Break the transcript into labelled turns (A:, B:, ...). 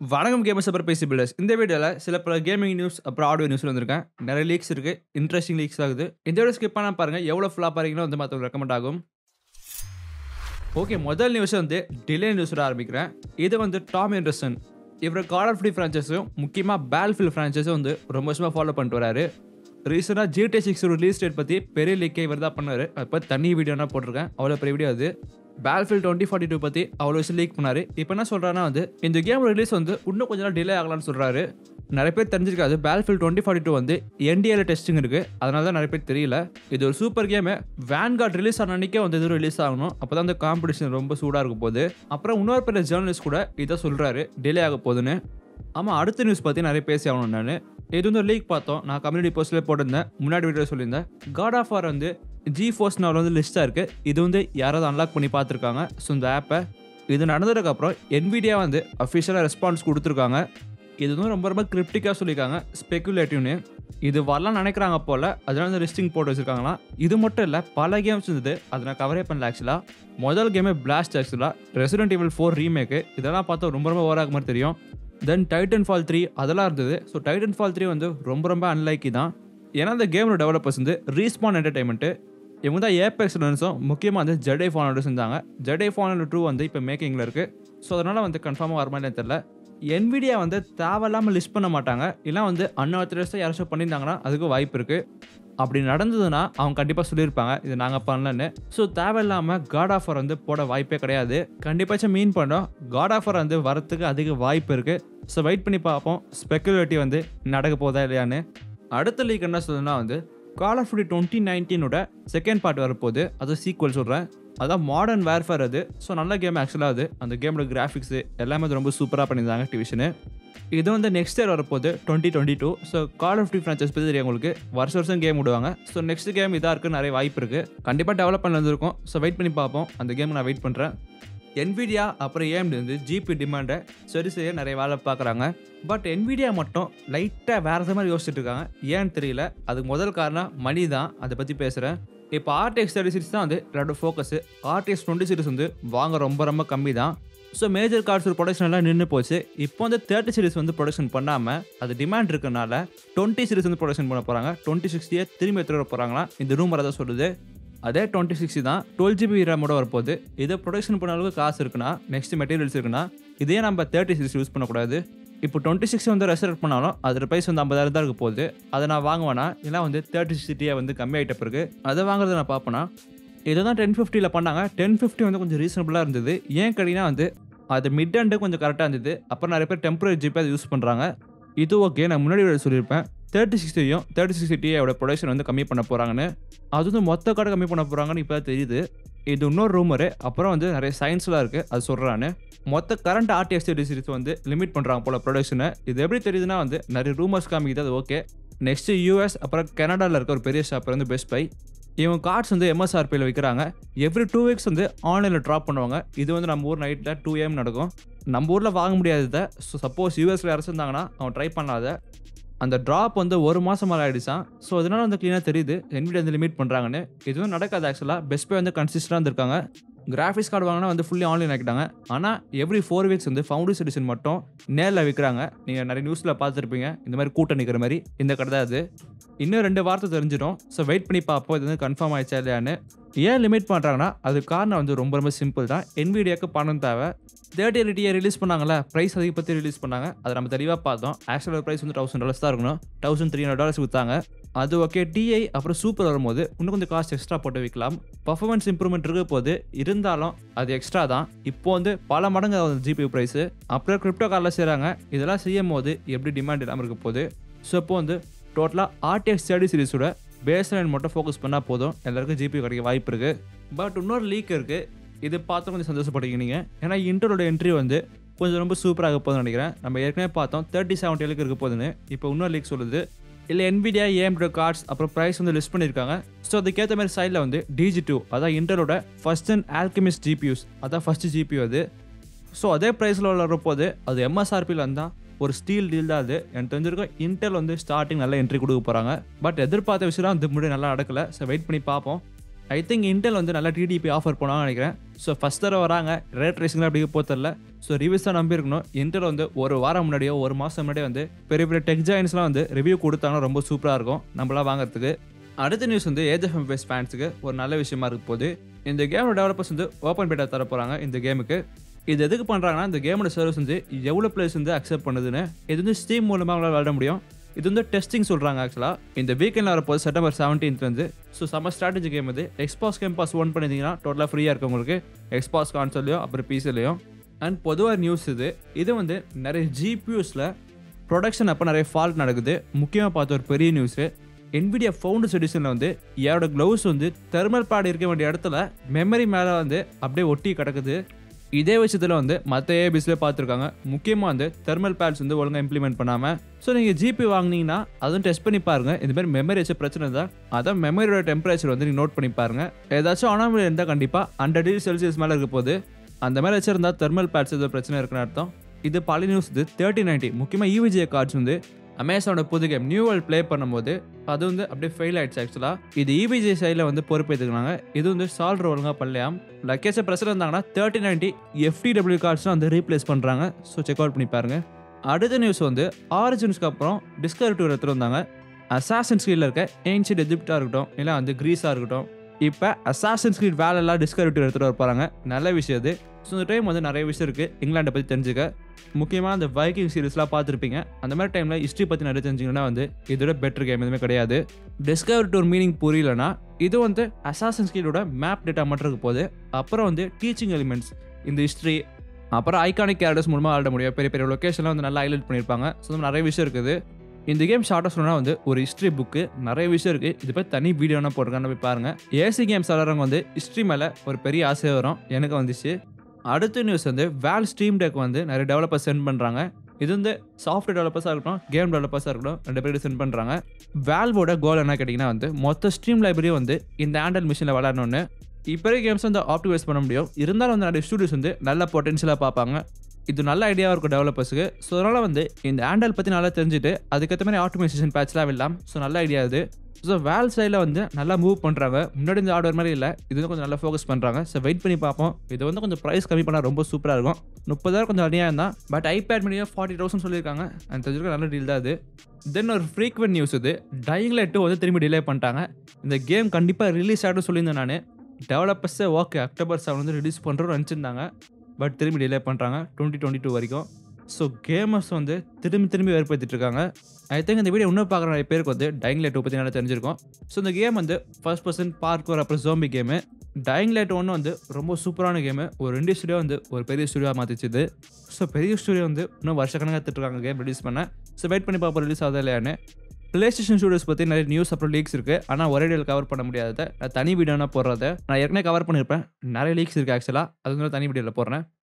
A: வணக்கம் கேமர்ஸ் அப்புறம் பேசி பில்டர்ஸ் இந்த வீடியோவில் சில பல கேமிங் நியூஸ் அப்புறம் ஆடியோ நியூஸ் வந்திருக்கேன் நிறைய லீக்ஸ் இருக்கு இன்ட்ரெஸ்டிங் லீக்ஸ் ஆகுது இந்த வீடியோ ஸ்கிப் பண்ணால் பாருங்க எவ்வளோ ஃபுல்லாக பாருங்கன்னா வந்து மற்றவங்க ரெக்கமெண்ட் ஆகும் ஓகே முதல் நியூஸ் வந்து டிலே நியூஸோட ஆரம்பிக்கிறேன் இது வந்து டாம் ஆண்டர்சன் இவர் கால் ஆஃப் டி ஃப்ரான்ச்சைஸும் முக்கியமாக பேல்ஃபீல்ட் ஃப்ரான்ச்சைஸும் வந்து ரொம்ப வருஷமாக ஃபாலோ பண்ணிட்டு வராரு ரீசெண்டாக ஜிடி சிக்ஸ் ரிலீஸ் டேட் பற்றி பெரிய லீக்கே இவர் தான் பண்ணார் அப்போ தனி வீடியோனா போட்டிருக்கேன் அவ்வளோ பெரிய வீடியோ அது பேல்ஃபீல்ட் டுவெண்ட்டி ஃபார்ட்டி டூ பற்றி அவ்வளோ விஷயம் லீக் பண்ணார் இப்போ என்ன சொல்கிறாருன்னா வந்து இந்த கேம் ரிலீஸ் வந்து இன்னும் கொஞ்ச நாள் டிலே ஆகலாம்னு சொல்கிறாரு நிறைய பேர் தெரிஞ்சிருக்காது பேல்ஃபீல்ட் டுவெண்ட்டி ஃபார்ட்டி டூ வந்து என்டிஏல டெஸ்டிங் இருக்குது அதனால தான் நிறைய பேர் தெரியல இது ஒரு சூப்பர் கேமு வேன்கார்ட் ரிலீஸ் ஆன அன்றைக்கே வந்து இது ரிலீஸ் ஆகணும் அப்போ தான் அந்த காம்படிஷன் ரொம்ப சூடாக இருக்கும் போது அப்புறம் இன்னொரு பெரிய ஜேர்னலிஸ்ட் கூட இதை சொல்கிறாரு டிலே ஆக போகுதுன்னு ஆமாம் அடுத்த நியூஸ் பற்றி நிறைய பேசி ஆகணும் நான் இது வந்து லீக் பார்த்தோம் நான் கம்யூனிட்டி போஸ்ட்லேயே போட்டிருந்தேன் முன்னாடி வீடியோ சொல்லியிருந்தேன் காட் ஆஃப் ஆர் வந்து ஜி ஃபோர்ஸ் நாவல் வந்து லிஸ்ட்டாக இருக்குது இது வந்து யாராவது அன்லாக் பண்ணி பார்த்துருக்காங்க ஸோ இந்த ஆப்பை இது நடந்ததுக்கப்புறம் என்விடியா வந்து அஃபிஷியலாக ரெஸ்பான்ஸ் கொடுத்துருக்காங்க இது வந்து ரொம்ப ரொம்ப கிரிப்டிக்காக சொல்லியிருக்காங்க ஸ்பெக்குலேட்டிவ்னு இது வரலாம் நினைக்கிறாங்க போல் அதனால வந்து லிஸ்டிங் போட்டு வச்சிருக்காங்களாம் இது மட்டும் இல்லை பல கேம்ஸ் இருந்தது அதை நான் கவரே பண்ணல ஆக்சுவலாக முதல் கேமே பிளாஸ்ட் ஆக்சுவலாக ரெசிடென்ட் இவல் ஃபோர் ரீமேக்கு இதெல்லாம் பார்த்தா ரொம்ப ரொம்ப ஓவராக மாதிரி தெரியும் தென் டைட்டன் ஃபால் த்ரீ அதெல்லாம் இருந்தது ஸோ டைட்டன் ஃபால் த்ரீ வந்து ரொம்ப ரொம்ப அன்லைக்கி தான் ஏன்னா இந்த கேமோட டெவலப்பர்ஸ் வந்து ரீஸ்பான் என்டர்டைன்மெண்ட்டு இவங்க தான் ஏபெக்ஸ் லென்ஸும் முக்கியமாக வந்து ஜெடை ஃபானோட செஞ்சாங்க ஜெடை ஃபானோட டூ வந்து இப்போ மேக்கிங்கில் இருக்குது ஸோ அதனால் வந்து கன்ஃபார்மாக வருமா இல்லைன்னு தெரில என்விடியா வந்து தேவையில்லாமல் லிஸ்ட் பண்ண மாட்டாங்க இல்லை வந்து அன்ஆத்தரைஸ்டாக யாராச்சும் பண்ணியிருந்தாங்கன்னா அதுக்கு வாய்ப்பு இருக்குது அப்படி நடந்ததுன்னா அவங்க கண்டிப்பாக சொல்லியிருப்பாங்க இது நாங்கள் பண்ணலன்னு ஸோ தேவையில்லாமல் காட் ஆஃபர் வந்து போட வாய்ப்பே கிடையாது கண்டிப்பாச்சும் மீன் பண்ணோம் காட் ஆஃபர் வந்து வரத்துக்கு அதிக வாய்ப்பு இருக்குது ஸோ வெயிட் பண்ணி பார்ப்போம் ஸ்பெக்குலேட்டிவ் வந்து நடக்க போதா இல்லையான்னு அடுத்த லீக் என்ன சொல்லுன்னா வந்து கால் ஆஃப் டியூட்டி டுவெண்ட்டி நைன்டீனோட செகண்ட் பார்ட் வரப்போகுது அது சீக்வல் சொல்கிறேன் அதான் மாடர்ன் வேர்ஃபேர் அது ஸோ நல்ல கேம் ஆக்சுவலாக அது அந்த கேமோட கிராஃபிக்ஸு எல்லாமே அது ரொம்ப சூப்பராக பண்ணியிருந்தாங்க டிவிஷனு இது வந்து நெக்ஸ்ட் இயர் வரப்போகுது twenty twenty two so call of duty franchise பற்றி தெரியும் உங்களுக்கு வருஷம் வருஷம் கேம் விடுவாங்க ஸோ நெக்ஸ்ட் கேம் இதாக இருக்குது நிறைய வாய்ப்பு இருக்குது கண்டிப்பாக டெவலப் பண்ணி வந்திருக்கும் ஸோ வெயிட் பண்ணி பார்ப்போம் அந்த கேம் நான் வெயிட் பண்ணுறேன் என்விடியா அப்புறம் ஏஎம்டி வந்து ஜிபி டிமாண்டை சரி செய்ய நிறைய வேலை பார்க்குறாங்க பட் என்விடியா மட்டும் லைட்டாக வேறு மாதிரி யோசிச்சுட்டு இருக்காங்க ஏன்னு தெரியல அதுக்கு முதல் காரணம் மணி தான் அதை பற்றி பேசுகிறேன் இப்போ ஆர்டிஎக்ஸ் தேர்ட்டி சீரிஸ் தான் வந்து என்னோட ஃபோக்கஸ் ஆர்டிஎக்ஸ் டுவெண்ட்டி சீரிஸ் வந்து வாங்க ரொம்ப ரொம்ப கம்மி தான் ஸோ மேஜர் கார்ட்ஸ் ப்ரொடக்ஷன் எல்லாம் நின்று போச்சு இப்போ வந்து தேர்ட்டி சீரிஸ் வந்து ப்ரொடக்ஷன் பண்ணாமல் அது டிமாண்ட் இருக்கனால டுவெண்ட்டி சீரிஸ் வந்து ப்ரொடக்ஷன் பண்ண போகிறாங்க டுவெண்ட்டி சிக்ஸ்டியை திரும்பி எடுத்துகிட்டு வர போகிறாங்களா இந்த ரூமரை தான் சொல்லுது அதே டுவெண்ட்டி சிக்ஸ்டி தான் டுவெல் ஜிபி ரேமோட வரப்போகுது இதை ப்ரொடக்ஷன் பண்ண அளவுக்கு காசு இருக்குன்னா நெக்ஸ்ட் மெட்டீரியல்ஸ் இருக்குன்னா இதே நம்ம தேர்ட்டி சிக்ஸ் யூஸ் பண்ணக்கூடாது இப்போ டுவெண்ட்டி சிக்ஸ் வந்து ரெசர்ட் பண்ணாலும் அதோட ப்ரைஸ் வந்து ஐம்பதாயிரம் தான் இருக்க போகுது அதை நான் வாங்குவேனா இல்லை வந்து தேர்ட்டி சிக்ஸ்டியாக வந்து கம்மி ஆகிட்ட பிறகு அதை வாங்குறத நான் பார்ப்பேனா இதை தான் டென் ஃபிஃப்டியில் பண்ணாங்க டென் ஃபிஃப்டி வந்து கொஞ்சம் ரீசனபுளாக இருந்தது ஏன் கேட்டிங்கன்னா வந்து அது மிட் அண்டு கொஞ்சம் கரெக்டாக இருந்தது அப்புறம் நிறைய பேர் டெம்பரரி ஜிபி அதை யூஸ் பண்ணுறாங்க இது ஓகே நான் முன்னாடி ஒரு சொல்லியிருப்பேன் தேர்ட்டி சிக்ஸ்டியும் தேர்ட்டி சிக்ஸ்டி டியோட ப்ரொடக்ஷன் வந்து கம்மி பண்ண போகிறாங்கன்னு அது வந்து மொத்த கடை கம்மி பண்ண போகிறாங்கன்னு இப்போ தெரியுது இது இன்னொரு ரூமரு அப்புறம் வந்து நிறைய சயின்ஸ்லாம் இருக்குது அது சொல்கிறான்னு மொத்த கரண்ட் ஆர்டிஎஸ் சீரிஸ் வந்து லிமிட் பண்ணுறாங்க போல ப்ரொடக்ஷனை இது எப்படி தெரியுதுன்னா வந்து நிறைய ரூமர்ஸ் காமிக்குது அது ஓகே நெக்ஸ்ட்டு யூஎஸ் அப்புறம் கனடாவில் இருக்க ஒரு பெரிய ஷாப் வந்து பெஸ்ட் பை இவங்க கார்ட்ஸ் வந்து எம்எஸ்ஆர்பியில் விற்கிறாங்க எவ்ரி டூ வீக்ஸ் வந்து ஆன்லைனில் ட்ராப் பண்ணுவாங்க இது வந்து நம்ம ஊர் நைட்டில் டூ ஏஎம் நடக்கும் நம்ம ஊரில் வாங்க முடியாததை ஸோ சப்போஸ் யூஎஸில் யாராச்சும் இருந்தாங்கன்னா அவன் ட்ரை பண்ணாத அந்த ட்ராப் வந்து ஒரு மாதம் மேலே ஆகிடுச்சான் ஸோ அதனால வந்து க்ளீனாக தெரியுது என்விடி வந்து லிமிட் பண்ணுறாங்கன்னு இதுவும் நடக்காது ஆக்சுவலாக பெஸ்ட் பே வந்து கன்சிஸ்டாக இருந்திருக்காங்க கிராஃபிக்ஸ் கார்டு வாங்கினா வந்து ஃபுல்லி ஆன்லைன் ஆக்கிட்டாங்க ஆனால் எவ்ரி ஃபோர் வீக்ஸ் வந்து ஃபவுண்டர்ஸ் எடிஷன் மட்டும் நேரில் விற்கிறாங்க நீங்கள் நிறைய நியூஸில் பார்த்துருப்பீங்க இந்த மாதிரி கூட்டம் நிற்கிற மாதிரி இந்த கடை தான் அது இன்னும் ரெண்டு வார்த்தை தெரிஞ்சிடும் ஸோ வெயிட் பண்ணி பார்ப்போம் இது வந்து கன்ஃபார்ம் ஆயிடுச்சா இல்லையான்னு ஏன் லிமிட் பண்ணுறாங்கன்னா அது காரணம் வந்து ரொம்ப ரொம்ப சிம்பிள் தான் என்விடியாக்கு பணம் தேவை தேர்ட்டி எலிட்டியை ரிலீஸ் பண்ணாங்களே ப்ரைஸ் அதிக பற்றி ரிலீஸ் பண்ணாங்க அதை நம்ம தெளிவாக பார்த்தோம் ஆக்சுவலாக ப்ரைஸ் வந்து தௌசண்ட் டாலர்ஸ் தான் இருக்கணும் தௌசண்ட் த்ரீ ஹண்ட்ரட் டாலர்ஸ் கொடுத்தாங்க அது ஓகே டிஐ அப்புறம் சூப்பர் வரும்போது இன்னும் கொஞ்சம் காஸ்ட் எக்ஸ்ட்ரா போட்டு வைக்கலாம் பர்ஃபார்மன்ஸ் இம்ப்ரூவ்மெண்ட் இருக்க போது இருந்தாலும் அது எக்ஸ்ட்ரா தான் இப்போ வந்து பல மடங்கு ஆகுது ஜிபி ப்ரைஸு அப்புறம் கிரிப்டோ கார்டில் செய்கிறாங்க இதெல்லாம் செய்யும் போது எப்படி டிமாண்ட் இல்லாமல் இருக்க போகுது ஸோ இப்போ வந்து டோட்டலாக ஆர்டிஎக்ஸ் தேர்ட்டி சீரிஸோட பேஸ் லைன் மட்டும் ஃபோக்கஸ் பண்ணால் போதும் எல்லாருக்கும் ஜிபி கிடைக்க வாய்ப்பு இருக்குது பட் இன்னொரு லீக் இருக்குது இது பார்த்து கொஞ்சம் சந்தோஷப்படுறீங்க நீங்கள் ஏன்னா இன்டரோட என்ட்ரி வந்து கொஞ்சம் ரொம்ப சூப்பராக போகுதுன்னு நினைக்கிறேன் நம்ம ஏற்கனவே பார்த்தோம் தேர்ட்டி செவன்ட்டிலுக்கு இருக்க போகுதுன்னு இப்போ இன்னொரு லீக் சொல்லுது இல்லை என்விடியா ஏஎம்டோ கார்ட்ஸ் அப்புறம் ப்ரைஸ் வந்து லிஸ்ட் பண்ணியிருக்காங்க ஸோ அதுக்கேற்ற மாதிரி சைடில் வந்து டிஜி டூ அதான் இன்டரோட ஃபஸ்ட் அண்ட் ஆல்கமிஸ்ட் ஜிபியூஸ் அதான் ஃபஸ்ட்டு ஜிபியூ அது ஸோ அதே ப்ரைஸில் வரப்போது அது எம்எஸ்ஆர்பியில் வந்தால் ஒரு ஸ்டீல் டீல் தான் அது எனக்கு தெரிஞ்சிருக்கும் இன்டெல் வந்து ஸ்டார்டிங் நல்ல என்ட்ரி கொடுக்க போகிறாங்க பட் எதிர்பார்த்த விஷயம் வந்து முன்னாடி நல்லா நடக்கல ஸோ வெயிட் பண்ணி பார்ப்போம் ஐ திங்க் இன்டெல் வந்து நல்லா டிடிபி ஆஃபர் பண்ணாங்கன்னு நினைக்கிறேன் ஸோ ஃபஸ்ட் தடவை வராங்க ரேட் ரேசிங்லாம் அப்படி போத்தரல ஸோ ரிவ்யூஸ் தான் நம்பி இருக்கணும் இன்டெல் வந்து ஒரு வாரம் முன்னாடியோ ஒரு மாதம் முன்னாடியோ வந்து பெரிய பெரிய டெக் ஜாயின்ஸ்லாம் வந்து ரிவ்யூ கொடுத்தாங்கன்னா ரொம்ப சூப்பராக இருக்கும் நம்மளாம் வாங்குறதுக்கு அடுத்த நியூஸ் வந்து ஏஜ் ஆஃப் எம்பேஸ் ஃபேன்ஸுக்கு ஒரு நல்ல விஷயமா இருக்க போது இந்த கேமோட டெவலப்பர்ஸ் வந்து ஓப்பன் பேட்டா தர போகிறாங்க இந்த கேமுக்கு இது எதுக்கு பண்ணுறாங்கன்னா இந்த கேமோட சர்வீஸ் வந்து எவ்வளோ பிளேஸ் வந்து அக்செப்ட் பண்ணுதுன்னு இது வந்து ஸ்டீம் மூலமாக அவங்களால விளாட முடியும் இது வந்து டெஸ்டிங் சொல்கிறாங்க ஆக்சுவலாக இந்த வீக்கெண்டில் வரப்போது செப்டம்பர் செவன்டீன்த்லேருந்து ஸோ செம்ம ஸ்ட்ராட்டஜி கேம் இது எக்ஸ்பாஸ் கேம் பாஸ் ஒன் பண்ணியிருந்தீங்கன்னா டோட்டலாக ஃப்ரீயாக இருக்கும் உங்களுக்கு எக்ஸ்பாஸ் கான்சோல்லையும் அப்புறம் பிசிலையும் அண்ட் பொதுவாக நியூஸ் இது இது வந்து நிறைய ஜிபியூஸில் ப்ரொடக்ஷன் அப்போ நிறைய ஃபால்ட் நடக்குது முக்கியமாக பார்த்த ஒரு பெரிய நியூஸு NVIDIA ஃபவுண்டர்ஸ் எடிஷனில் வந்து யாரோட க்ளவுஸ் வந்து தெர்மல் பேட் இருக்க வேண்டிய இடத்துல மெமரி மேலே வந்து அப்படியே ஒட்டி கிடக்குது இதே விஷயத்தில் வந்து மற்ற ஏபிஸ்லேயே பார்த்துருக்காங்க முக்கியமாக வந்து தெர்மல் பேட்ஸ் வந்து ஒழுங்காக இம்ப்ளிமெண்ட் பண்ணாமல் ஸோ நீங்கள் ஜிபி வாங்குனீங்கன்னா அதுவும் டெஸ்ட் பண்ணி பாருங்கள் இந்த மாதிரி மெமரி வச்ச பிரச்சனை தான் அதான் மெமரியோட டெம்பரேச்சர் வந்து நீங்கள் நோட் பண்ணி பாருங்கள் ஏதாச்சும் அனாமலி இருந்தால் கண்டிப்பாக ஹண்ட்ரட் டிகிரி செல்சியஸ் மேலே இருக்க போது அந்த மாதிரி வச்சிருந்தா தெர்மல் பேட்ஸ் ஏதோ பிரச்சனை இருக்குன்னு அர்த்தம் இது பல நியூஸ் இது தேர்ட்டி நைன்ட்டி முக்கியமாக யூவிஜே கார்ட்ஸ் வந்து அமேசானோட புது கேம் நியூ வேர்ல்ட் ப்ளே பண்ணும்போது அது வந்து அப்படியே ஃபெயில் ஆயிடுச்சு ஆக்சுவலாக இது இபிஜே சைடில் வந்து பொறுப்பு எடுத்துக்கிறாங்க இது வந்து சால்ட்ரு ஒழுங்காக பண்ணலையாம் லக்கேஜை பிரச்சனை இருந்தாங்கன்னா தேர்ட்டி நைன்ட்டி எஃப்டிடபிள்யூ கார்ட்ஸ்லாம் வந்து ரீப்ளேஸ் பண்ணுறாங்க ஸோ செக் அவுட் பண்ணி பாருங்க அடுத்த நியூஸ் வந்து ஆரிஜின்ஸ்க்கு அப்புறம் டிஸ்கவரி டூர் எடுத்துகிட்டு வந்தாங்க அசாசன் ஸ்கிரீனில் இருக்க ஏன்ஷியட் எஜிப்டாக இருக்கட்டும் இல்லை வந்து க்ரீஸாக இருக்கட்டும் இப்போ அசாசன் ஸ்கிரீட் வேலையெல்லாம் டிஸ்கவரி டூர் எடுத்துகிட்டு வர போகிறாங்க நல்ல விஷயம் இது ஸோ இந்த டைம் வந்து நிறைய விஷயம் இருக்குது இங்கிலாண்டை பற்றி தெரிஞ்சுக்க முக்கியமாக அந்த வைக்கிங் சீரிஸ்லாம் பார்த்துருப்பீங்க அந்த மாதிரி டைமில் ஹிஸ்ட்ரி பற்றி நிறைய தெரிஞ்சிங்கன்னா வந்து இதோட பெட்டர் கேம் எதுவுமே கிடையாது டிஸ்கவரி டூர் மீனிங் புரியலனா இது வந்து அசாசன் ஸ்கிரீடோட மேப் டேட்டா மட்டும் இருக்க போது அப்புறம் வந்து டீச்சிங் எலிமெண்ட்ஸ் இந்த ஹிஸ்ட்ரி அப்புறம் ஐகானிக் கேரக்டர்ஸ் மூலமாக ஆட முடியும் பெரிய பெரிய லொக்கேஷன்லாம் வந்து நல்லா ஹைலைட் பண்ணியிருப்பாங்க ஸோ நிறைய விஷயம் இருக்குது இந்த கேம் ஷார்ட்டாக சொன்னால் வந்து ஒரு ஹிஸ்ட்ரி புக்கு நிறைய விஷயம் இருக்குது இது பற்றி தனி வீடியோனா போட்டிருக்கான்னு போய் பாருங்கள் ஏசி கேம்ஸ் விளாட்றவங்க வந்து ஹிஸ்ட்ரி மேலே ஒரு பெரிய ஆசை வரும் எனக்கு வந்துச்சு அடுத்த நியூஸ் வந்து வேல் ஸ்ட்ரீம் டெக் வந்து நிறைய டெவலப்பர்ஸ் சென்ட் பண்ணுறாங்க இது வந்து சாஃப்ட்வேர் டெவலப்பர்ஸாக இருக்கட்டும் கேம் டெவலப்பர்ஸாக இருக்கட்டும் ரெண்டு பேரும் சென்ட் பண்ணுறாங்க வேல்வோட கோல் என்ன கேட்டிங்கன்னா வந்து மொத்த ஸ்ட்ரீம் லைப்ரரியும் வந்து இந்த ஆண்ட்ராய்ட் மிஷினில் விளாடணுன்னு இப்போ கேம்ஸ் வந்து ஆப்டிவைஸ் பண்ண முடியும் இருந்தாலும் வந்து நிறைய ஸ்டூடியோஸ் வந்து நல்ல பொட்டன்ஷியலாக பார்ப்பாங்க இது நல்ல ஐடியாவாக இருக்கும் டெவலப்பர்ஸுக்கு ஸோ அதனால் வந்து இந்த ஆண்ட்ராய்ட் பற்றி நல்லா தெரிஞ்சுட்டு அதுக்கேற்ற மாதிரி ஆட்டோமேஷன் பேட்ச்லாம் விடலாம் ஸோ நல்ல ஐடியா இது ஸோ வேல் சைடில் வந்து நல்லா மூவ் பண்ணுறாங்க முன்னாடி இந்த ஆர்டர் மாதிரி இல்லை இது வந்து கொஞ்சம் நல்லா ஃபோக்கஸ் பண்ணுறாங்க ஸோ வெயிட் பண்ணி பார்ப்போம் இது வந்து கொஞ்சம் ப்ரைஸ் கம்மி பண்ணால் ரொம்ப சூப்பராக இருக்கும் முப்பதாயிரம் கொஞ்சம் அநியாயம் தான் but iPad media forty thousand சொல்லியிருக்காங்க அந்த தெரிஞ்சுக்க நல்ல டீல் தான் அது தென் ஒரு ஃப்ரீக்வெண்ட் நியூஸ் இது டைங் லைட்டு வந்து திரும்பி டிலே பண்ணிட்டாங்க இந்த கேம் கண்டிப்பாக ரிலீஸ் ஆகிடும் சொல்லியிருந்தேன் நான் டெவலப்பர்ஸே ஓகே அக்டோபர் செவன் வந்து ரிலீஸ் பண்ணுறோம் நினச்சிருந்தாங்க பட் திரும்பி டிலே பண்ணுறாங்க டுவெண்ட்டி டுவெண்ட்டி டூ வரைக்கும் ஸோ கேமர்ஸ் வந்து திரும்பி திரும்பி ஏற்படுத்திட்டு இருக்காங்க ஐ திங்க் இந்த வீடியோ இன்னும் பார்க்குற நிறைய பேருக்கு வந்து டைங் லைட் பற்றி நல்லா தெரிஞ்சிருக்கும் ஸோ இந்த கேம் வந்து ஃபர்ஸ்ட் பர்சன் பார்க்கர் அப்புறம் ஜோம்பி கேமு டைங் லைட் ஒன்று வந்து ரொம்ப சூப்பரான கேமு ஒரு ரெண்டு ஸ்டுடியோ வந்து ஒரு பெரிய ஸ்டுடியோ மாற்றிச்சுது ஸோ பெரிய ஸ்டுடியோ வந்து இன்னும் வருஷக்கணக்காக இருக்காங்க கேம் ரிலீஸ் பண்ண ஸோ வெயிட் பண்ணி பார்ப்போம் ரிலீஸ் ஆகுதா இல்லையான்னு ப்ளே ஸ்டேஷன் ஸ்டூடியோஸ் பற்றி நிறைய நியூஸ் அப்புறம் லீக்ஸ் இருக்குது ஆனால் ஒரே டேல் கவர் பண்ண முடியாத நான் தனி வீடியோனா போடுறத நான் ஏற்கனவே கவர் பண்ணியிருப்பேன் நிறைய லீக்ஸ் இருக்குது ஆக்சுவலாக அது வந்து தனி வீடியோவில் போடுறேன்